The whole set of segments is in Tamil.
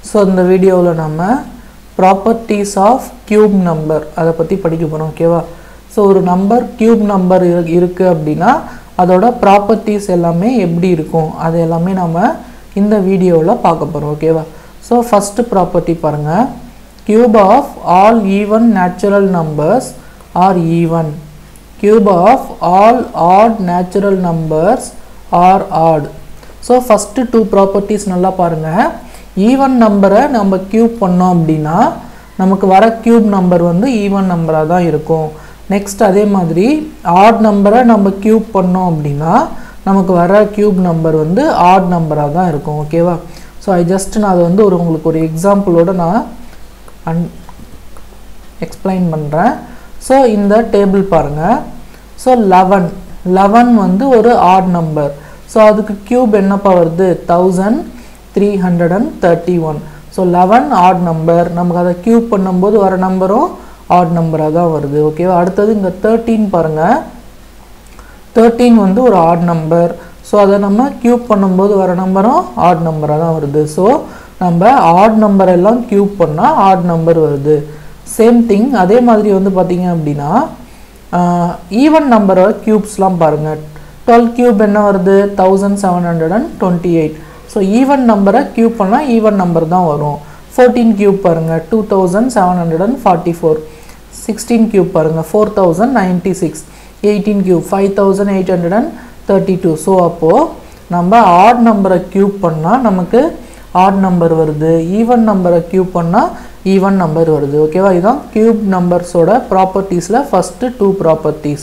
ஸோ இந்த வீடியோவில் நம்ம ப்ராப்பர்ட்டிஸ் ஆஃப் கியூப் நம்பர் அதை பற்றி படிக்க போகிறோம் ஓகேவா ஸோ ஒரு நம்பர் கியூப் நம்பர் இருக்குது அப்படின்னா அதோட ப்ராப்பர்ட்டிஸ் எல்லாமே எப்படி இருக்கும் அது எல்லாமே நம்ம இந்த வீடியோவில் பார்க்க போகிறோம் ஓகேவா ஸோ ஃபஸ்ட்டு ப்ராப்பர்ட்டி பாருங்கள் cube of all even natural numbers are even cube of all odd natural numbers are odd so first two properties நல்லா பாருங்கள் ஈவன் நம்பரை நம்ம கியூப் பண்ணோம் அப்படின்னா நமக்கு வர கியூப் நம்பர் வந்து ஈவன் நம்பராக தான் இருக்கும் நெக்ஸ்ட் அதே மாதிரி ஆட் நம்பரை நம்ம கியூப் பண்ணோம் அப்படின்னா நமக்கு வர கியூப் நம்பர் வந்து ஆட் நம்பராக தான் இருக்கும் ஓகேவா ஸோ ஐ ஜஸ்ட் நான் அதை வந்து ஒரு உங்களுக்கு ஒரு எக்ஸாம்பிளோட நான் அன் எக்ஸ்பிளைன் பண்ணுறேன் ஸோ இந்த டேபிள் பாருங்கள் ஸோ லெவன் லெவன் வந்து ஒரு ஆட் நம்பர் ஸோ அதுக்கு கியூப் என்னப்பா வருது thousand three hundred and thirty one so eleven odd number நமக்கு அதை கியூப் பண்ணும்போது வர நம்பரும் ஆட் நம்பராக தான் வருது ஓகேவா அடுத்தது இங்கே தேர்ட்டீன் பாருங்கள் தேர்ட்டீன் வந்து ஒரு ஆட் நம்பர் ஸோ அதை நம்ம கியூப் பண்ணும்போது வர நம்பரும் ஆட் நம்பராக தான் வருது ஸோ நம்ம ஆட் நம்பர் எல்லாம் கியூப் பண்ணால் ஆட் நம்பர் வருது சேம் திங் அதே மாதிரி வந்து பார்த்தீங்க அப்படின்னா ஈவன் நம்பரோட க்யூப்ஸ்லாம் பாருங்கள் டுவெல் கியூப் என்ன வருது thousand seven hundred and twenty eight so even நம்பரை கியூப் பண்ணால் ஈவன் நம்பர் தான் வரும் ஃபோர்டீன் கியூப் பாருங்கள் two thousand seven hundred and forty four sixteen cube பாருங்கள் four thousand ninety six eighteen cube five thousand eight hundred and thirty two so அப்போது நம்ம ஆட் நம்பரை கியூப் பண்ணால் நமக்கு ஆட் நம்பர் வருது ஈவன் நம்பரை கியூப் பண்ணால் ஈவன் நம்பர் வருது ஓகேவா இதுதான் கியூப் நம்பர்ஸோட ப்ராப்பர்ட்டிஸில் ஃபஸ்ட்டு டூ ப்ராப்பர்ட்டிஸ்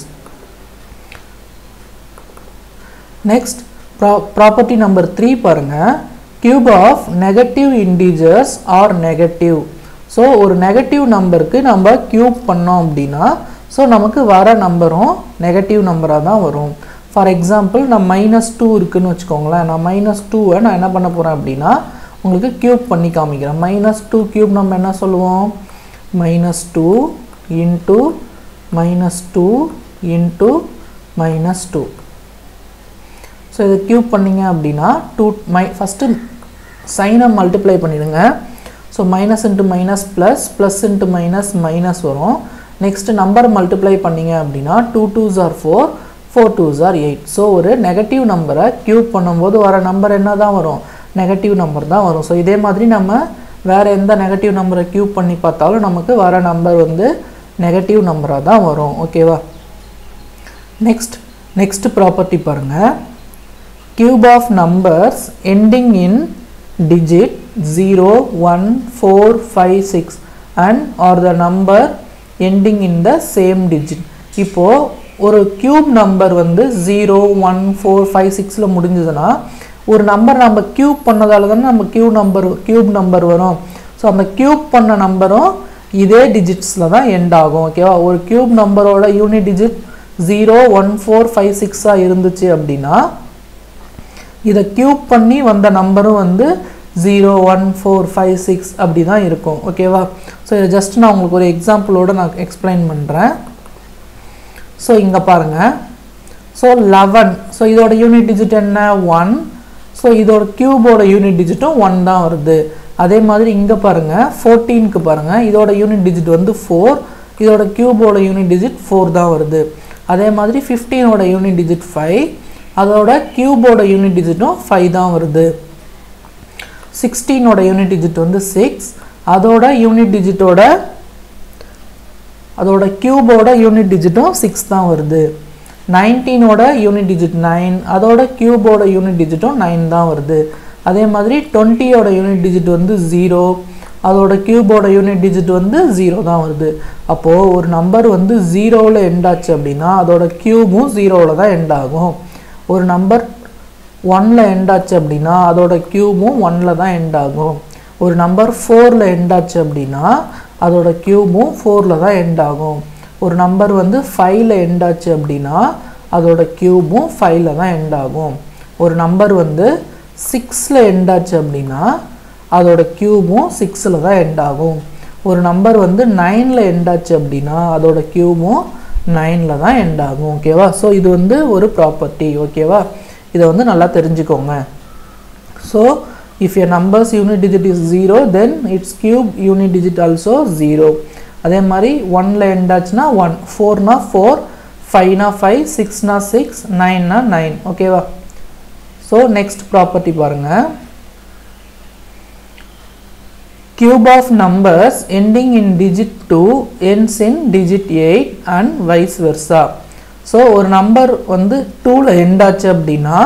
நெக்ஸ்ட் ப்ரா ப்ராப்பர்ட்டி நம்பர் த்ரீ பாருங்கள் cube of negative integers are negative so ஒரு நெகட்டிவ் நம்பருக்கு நம்ம கியூப் பண்ணோம் அப்படின்னா ஸோ நமக்கு வர நம்பரும் நெகட்டிவ் நம்பராக தான் வரும் ஃபார் எக்ஸாம்பிள் நான் மைனஸ் டூ இருக்குன்னு வச்சுக்கோங்களேன் நான் மைனஸ் டூவை நான் என்ன பண்ண போகிறேன் அப்படின்னா உங்களுக்கு கியூப் பண்ணி காமிக்கிறேன் மைனஸ் டூ கியூப் நம்ம என்ன சொல்லுவோம் minus two into minus two into minus two so இதை கியூப் பண்ணிங்க அப்படின்னா டூ மை ஃபஸ்ட்டு சைனை மல்டிப்ளை பண்ணிடுங்க so minus into minus plus plus into minus minus வரும் நெக்ஸ்ட்டு நம்பர் மல்டிப்ளை பண்ணிங்க அப்படின்னா two twos are four four twos are eight so ஒரு நெகட்டிவ் நம்பரை கியூப் பண்ணும்போது வர நம்பர் என்ன தான் வரும் நெகட்டிவ் நம்பர் தான் வரும் ஸோ இதே மாதிரி நம்ம வேறு எந்த நெகட்டிவ் நம்பரை கியூப் பண்ணி பார்த்தாலும் நமக்கு வர நம்பர் வந்து நெகட்டிவ் நம்பராக தான் வரும் ஓகேவா நெக்ஸ்ட் நெக்ஸ்ட் ப்ராப்பர்ட்டி பாருங்கள் cube of numbers ending in digit 0 1 4 5 6 and or the number ending in the same digit இப்போ ஒரு கியூப் நம்பர் வந்து ஜீரோ ஒன் ஃபோர் ஃபைவ் சிக்ஸில் முடிஞ்சதுன்னா ஒரு நம்பர் நம்ம கியூப் பண்ணதால தானே நம்ம கியூ நம்பர் கியூப் நம்பர் வரும் ஸோ அந்த கியூப் பண்ண நம்பரும் இதே டிஜிட்ஸில் தான் எண்ட் ஆகும் ஓகேவா ஒரு கியூப் நம்பரோட unit digit zero one four five சிக்ஸாக இருந்துச்சு அப்படின்னா இதை கியூப் பண்ணி வந்த நம்பரும் வந்து zero one four five six அப்படி தான் இருக்கும் ஓகேவா ஸோ இதை ஜஸ்ட் நான் உங்களுக்கு ஒரு எக்ஸாம்பிளோட நான் எக்ஸ்பிளைன் பண்ணுறேன் ஸோ இங்கே பாருங்கள் ஸோ லெவன் ஸோ இதோட யூனிட் டிஜிட் என்ன ஒன் ஸோ இதோட கியூபோட யூனிட் டிஜிட்டும் ஒன் தான் வருது அதே மாதிரி இங்கே பாருங்கள் ஃபோர்டீனுக்கு பாருங்கள் இதோட யூனிட் டிஜிட் வந்து ஃபோர் இதோட கியூபோட யூனிட் டிஜிட் ஃபோர் தான் வருது அதே மாதிரி ஃபிஃப்டீனோட யூனிட் டிஜிட் ஃபைவ் அதோட கியூபோட யூனிட் டிஜிட்டும் ஃபைவ் தான் வருது சிக்ஸ்டீனோட யூனிட் டிஜிட் வந்து சிக்ஸ் அதோட யூனிட் டிஜிட்டோட அதோட கியூபோட யூனிட் டிஜிட்டும் சிக்ஸ் தான் வருது நைன்டீனோட யூனிட் டிஜிட் நைன் அதோட கியூபோட யூனிட் டிஜிட்டும் நைன் தான் வருது அதே மாதிரி டுவெண்ட்டியோட யூனிட் டிஜிட் வந்து ஜீரோ அதோட கியூபோட யூனிட் டிஜிட் வந்து ஜீரோ தான் வருது அப்போது ஒரு நம்பர் வந்து ஜீரோவில் எண்ட் ஆச்சு அப்படின்னா அதோட கியூபும் ஜீரோவில் தான் எண்ட் ஆகும் ஒரு நம்பர் ஒனில் எண்ட் ஆச்சு அப்படின்னா அதோட கியூபும் ஒனில் தான் எண்ட் ஆகும் ஒரு நம்பர் ஃபோரில் எண்ட் ஆச்சு அப்படின்னா அதோட கியூபும் ஃபோரில் தான் எண்ட் ஆகும் ஒரு நம்பர் வந்து ஃபைவ்ல எண்ட் ஆச்சு அப்படின்னா அதோட கியூபும் ஃபைவ்ல தான் எண்ட் ஆகும் ஒரு நம்பர் வந்து சிக்ஸில் எண்ட் ஆச்சு அப்படின்னா அதோட கியூபும் சிக்ஸில் தான் எண்ட் ஆகும் ஒரு நம்பர் வந்து நைனில் எண்ட் ஆச்சு அப்படின்னா அதோட கியூபும் நைனில் தான் எண்ட் ஆகும் ஓகேவா ஸோ இது வந்து ஒரு ப்ராப்பர்ட்டி ஓகேவா இதை வந்து நல்லா தெரிஞ்சுக்கோங்க so if a number's unit digit is zero then its cube unit digit also zero அதே மாதிரி ஒனில் எண்ட் ஆச்சுன்னா ஒன் ஃபோர்னா ஃபோர் ஃபைவ்னா ஃபைவ் சிக்ஸ்னா சிக்ஸ் நைன்னா நைன் ஓகேவா ஸோ நெக்ஸ்ட் ப்ராப்பர்ட்டி பாருங்கள் cube of numbers ending in digit 2 ends in digit 8 and vice versa ஸோ ஒரு நம்பர் வந்து டூவில் எண்ட் ஆச்சு அப்படின்னா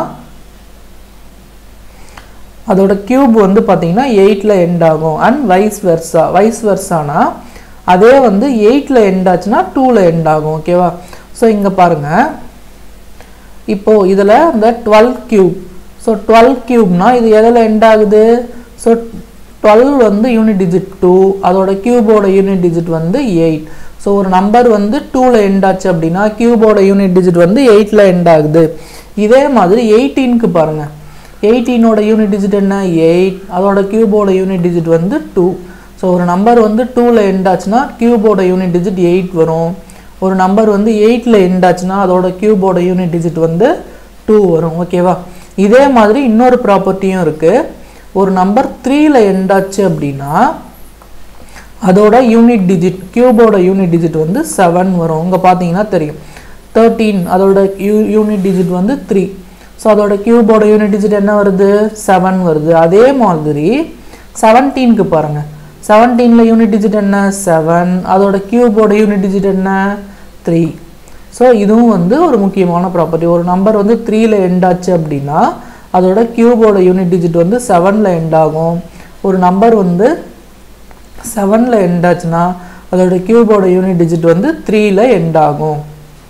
அதோட கியூப் வந்து பார்த்தீங்கன்னா எயிட்டில் எண்ட் ஆகும் அண்ட் வைஸ் வெர்சா வைஸ் வெர்சானா அதே வந்து எயிட்டில் எண்ட் ஆச்சுன்னா டூவில் எண்ட் ஆகும் ஓகேவா ஸோ இங்கே பாருங்கள் இப்போது இதில் இந்த டுவெல் கியூப் ஸோ டுவெல் கியூப்னா இது எதில் எண்ட் ஆகுது ஸோ டுவெல் வந்து யூனிட் டிஜிட் டூ அதோட கியூபோட யூனிட் டிஜிட் வந்து எயிட் ஸோ ஒரு நம்பர் வந்து டூவில் எண்ட் ஆச்சு அப்படின்னா கியூபோட யூனிட் டிஜிட் வந்து எயிட்டில் எண்ட் ஆகுது இதே மாதிரி எயிட்டீனுக்கு பாருங்கள் எயிட்டீனோட யூனிட் டிஜிட் என்ன எயிட் அதோட கியூபோட யூனிட் டிஜிட் வந்து டூ ஸோ ஒரு நம்பர் வந்து டூவில் எண்ட் ஆச்சுன்னா கியூபோட யூனிட் டிஜிட் எயிட் வரும் ஒரு நம்பர் வந்து எயிட்டில் எண்ட் ஆச்சுன்னா அதோட கியூபோட யூனிட் டிஜிட் வந்து டூ வரும் ஓகேவா இதே மாதிரி இன்னொரு ப்ராப்பர்ட்டியும் இருக்குது ஒரு நம்பர் த்ரீயில் எண்ட் ஆச்சு அப்படின்னா அதோட யூனிட் டிஜிட் கியூபோட யூனிட் டிஜிட் வந்து செவன் வரும் இங்கே பார்த்தீங்கன்னா தெரியும் தேர்ட்டீன் அதோட யூ யூனிட் டிஜிட் வந்து த்ரீ ஸோ அதோட கியூபோட யூனிட் டிஜிட் என்ன வருது செவன் வருது அதே மாதிரி செவன்டீனுக்கு பாருங்கள் செவன்டீனில் யூனிட் டிஜிட் என்ன செவன் அதோட கியூபோட யூனிட் டிஜிட் என்ன த்ரீ ஸோ இதுவும் வந்து ஒரு முக்கியமான ப்ராப்பர்ட்டி ஒரு நம்பர் வந்து த்ரீயில் எண்ட் ஆச்சு அப்படின்னா அதோட கியூபோட யூனிட் டிஜிட் வந்து செவனில் எண்ட் ஆகும் ஒரு நம்பர் வந்து செவனில் எண்ட் ஆச்சுன்னா அதோட கியூபோட யூனிட் டிஜிட் வந்து த்ரீயில் எண்ட் ஆகும்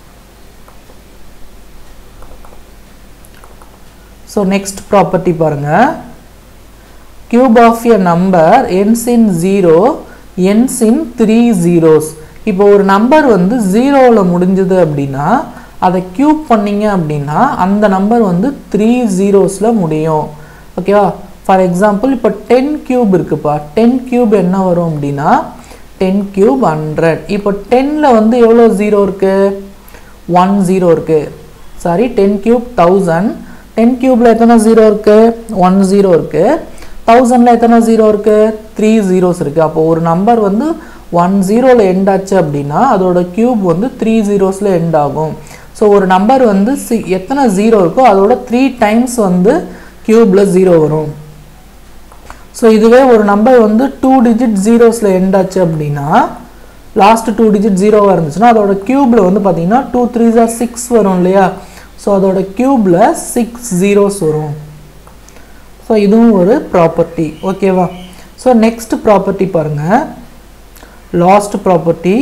ஸோ நெக்ஸ்ட் ப்ராப்பர்ட்டி பாருங்கள் cube of a number ends in zero ends in three zeros இப்போ ஒரு நம்பர் வந்து ஜீரோவில் முடிஞ்சது அப்படின்னா அதை கியூப் பண்ணீங்க அப்படின்னா அந்த நம்பர் வந்து த்ரீ ஜீரோஸில் முடியும் ஓகேவா ஃபார் எக்ஸாம்பிள் இப்போ டென் கியூப் இருக்குப்பா டென் கியூப் என்ன வரும் அப்படின்னா டென் கியூப் ஹண்ட்ரட் இப்போ டென்னில் வந்து எவ்வளோ ஜீரோ இருக்குது ஒன் ஜீரோ இருக்குது sorry ten cube thousand ten கியூப்பில் எத்தனை ஜீரோ இருக்குது ஒன் ஜீரோ இருக்குது தௌசண்டில் எத்தனை ஜீரோ இருக்குது த்ரீ ஜீரோஸ் இருக்குது அப்போ ஒரு நம்பர் வந்து ஒன் ஜீரோவில் எண்ட் ஆச்சு அப்படின்னா அதோட கியூப் வந்து த்ரீ ஜீரோஸில் எண்ட் ஆகும் ஸோ ஒரு நம்பர் வந்து சி எத்தனை ஜீரோ இருக்கோ அதோட த்ரீ டைம்ஸ் வந்து கியூபில் ஜீரோ வரும் ஸோ இதுவே ஒரு நம்பர் வந்து டூ டிஜிட் ஜீரோஸில் எண்ட் ஆச்சு அப்படின்னா லாஸ்ட் டூ டிஜிட் ஜீரோவாக இருந்துச்சுன்னா அதோட கியூபில் வந்து பார்த்தீங்கன்னா டூ த்ரீ ஜார் சிக்ஸ் வரும் இல்லையா ஸோ அதோட கியூபில் சிக்ஸ் ஜீரோஸ் வரும் ஸோ இதுவும் ஒரு ப்ராப்பர்ட்டி ஓகேவா ஸோ நெக்ஸ்ட் ப்ராப்பர்ட்டி பாருங்கள் last property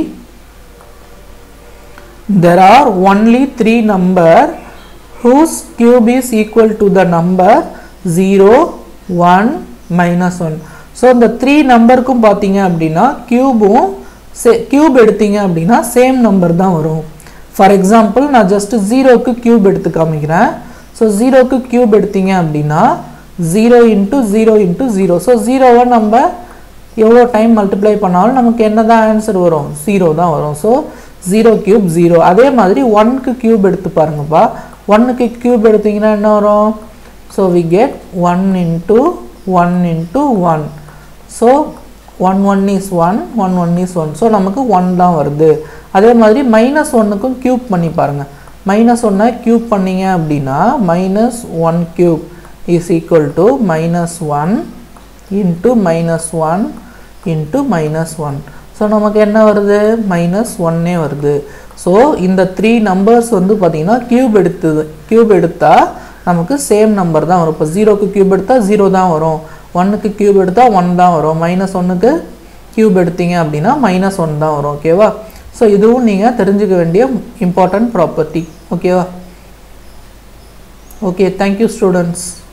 there are only three number whose cube is equal to the number 0 1 minus 1 so இந்த த்ரீ நம்பருக்கும் பார்த்தீங்க அப்படின்னா கியூபும் சே கியூப் எடுத்தீங்க அப்படின்னா சேம் நம்பர் தான் வரும் ஃபார் எக்ஸாம்பிள் நான் ஜஸ்ட் ஜீரோக்கு கியூப் எடுத்து காமிக்கிறேன் ஸோ ஜீரோக்கு கியூப் எடுத்தீங்க அப்படின்னா zero into zero into zero so ஜீரோவை நம்ம எவ்வளோ டைம் மல்டிப்ளை பண்ணாலும் நமக்கு என்ன தான் ஆன்சர் வரும் ஜீரோ தான் வரும் ஸோ ஜீரோ கியூப் ஜீரோ அதே மாதிரி ஒன்க்கு கியூப் எடுத்து பாருங்கப்பா ஒன்னுக்கு கியூப் எடுத்தீங்கன்னா என்ன வரும் so we get one into one into one so one one is one one one is one so நமக்கு ஒன் தான் வருது அதே மாதிரி மைனஸ் ஒன்னுக்கும் கியூப் பண்ணி பாருங்கள் மைனஸ் ஒன்னை கியூப் பண்ணீங்க அப்படின்னா minus one cube is equal to minus one into minus one into minus one so நமக்கு என்ன வருது மைனஸ் ஒன்னே வருது ஸோ இந்த த்ரீ நம்பர்ஸ் வந்து பார்த்திங்கன்னா கியூப் எடுத்தது கியூப் எடுத்தால் நமக்கு சேம் நம்பர் தான் வரும் இப்போ ஜீரோக்கு கியூப் எடுத்தால் ஜீரோ தான் வரும் ஒன்னுக்கு கியூப் எடுத்தால் ஒன் தான் வரும் மைனஸ் ஒன்னுக்கு கியூப் எடுத்தீங்க அப்படின்னா மைனஸ் ஒன் தான் வரும் ஓகேவா ஸோ இதுவும் நீங்கள் தெரிஞ்சுக்க வேண்டிய இம்பார்ட்டன்ட் ப்ராப்பர்ட்டி ஓகேவா ஓகே தேங்க்யூ ஸ்டூடெண்ட்ஸ்